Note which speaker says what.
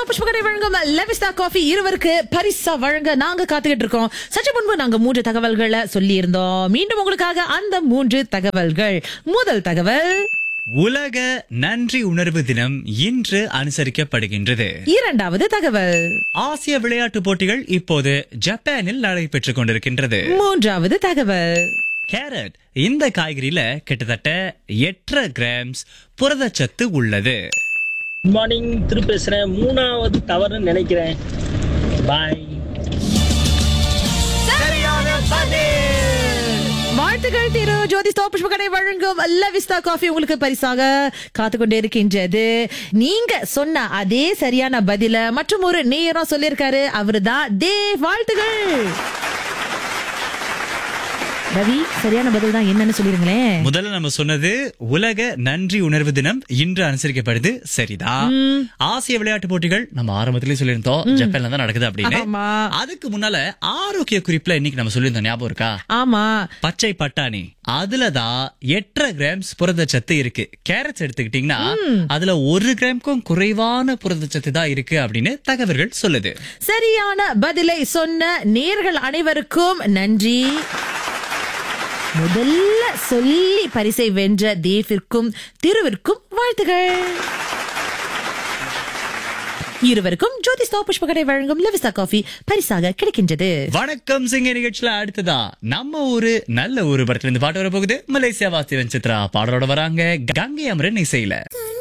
Speaker 1: புஷ்பகடை வழங்கும் லெவிஸ்டா காஃபி இருவருக்கு பரிசா வழங்க நாங்க காத்துக்கிட்டு இருக்கோம் சற்று முன்பு நாங்க மூன்று தகவல்களை சொல்லி இருந்தோம் மீண்டும் உங்களுக்காக அந்த மூன்று தகவல்கள் முதல் தகவல்
Speaker 2: உலக நன்றி உணர்வு தினம் இன்று அனுசரிக்கப்படுகின்றது
Speaker 1: இரண்டாவது தகவல்
Speaker 2: ஆசிய விளையாட்டுப் போட்டிகள் இப்போது ஜப்பானில் நடைபெற்றுக் கொண்டிருக்கின்றது
Speaker 1: மூன்றாவது தகவல்
Speaker 2: கேரட் இந்த காய்கறியில கிட்டத்தட்ட எட்டரை கிராம்ஸ் புரதச்சத்து உள்ளது
Speaker 3: குட் மார்னிங் திரு பேசுறேன் மூணாவது தவறுன்னு நினைக்கிறேன் பாய்
Speaker 1: வாழ்த்துக்கள் திரு ஜோதி ஸ்டாப் புஷ்பகடை வழங்கும் லெவிஸ்டா காஃபி உங்களுக்கு பரிசாக காத்து கொண்டே இருக்கின்றது நீங்க சொன்ன அதே சரியான பதில மற்றும் ஒரு நேரம் சொல்லியிருக்காரு அவருதான் தேவ் வாழ்த்துகள் ரவி சரியான பதில் தான் என்னன்னு சொல்லிருங்களேன்
Speaker 2: முதல்ல நம்ம சொன்னது உலக நன்றி உணர்வு தினம் இன்று அனுசரிக்கப்படுது சரிதான் ஆசிய விளையாட்டு போட்டிகள் நம்ம ஆரம்பத்திலேயே சொல்லியிருந்தோம் ஜப்பான்ல தான் நடக்குது அப்படின்னு
Speaker 1: ஆமா.
Speaker 2: அதுக்கு முன்னால ஆரோக்கிய குறிப்புல இன்னைக்கு நம்ம சொல்லியிருந்தோம் ஞாபகம் இருக்கா
Speaker 1: ஆமா
Speaker 2: பச்சை பட்டாணி அதுலதான் எட்டரை கிராம்ஸ் புரதச்சத்து இருக்கு கேரட்ஸ் எடுத்துக்கிட்டீங்கன்னா அதுல ஒரு கிராம்க்கும் குறைவான புரதச்சத்து தான் இருக்கு அப்படின்னு தகவல்கள் சொல்லுது
Speaker 1: சரியான பதிலை சொன்ன நேர்கள் அனைவருக்கும் நன்றி முதல்ல சொல்லி பரிசை வென்ற தேவிற்கும் திருவிற்கும் வாழ்த்துகள் இருவருக்கும் ஜோதி ஸ்டாப் புஷ்பகடை வழங்கும் லெவிஸ்டா காஃபி பரிசாக கிடைக்கின்றது
Speaker 2: வணக்கம் சிங்க நிகழ்ச்சியில அடுத்ததா நம்ம ஊரு நல்ல ஊரு படத்துல இருந்து பாட்டு வர போகுது மலேசியா வாசிவன் சித்ரா பாடலோட வராங்க கங்கை அமரன் இசையில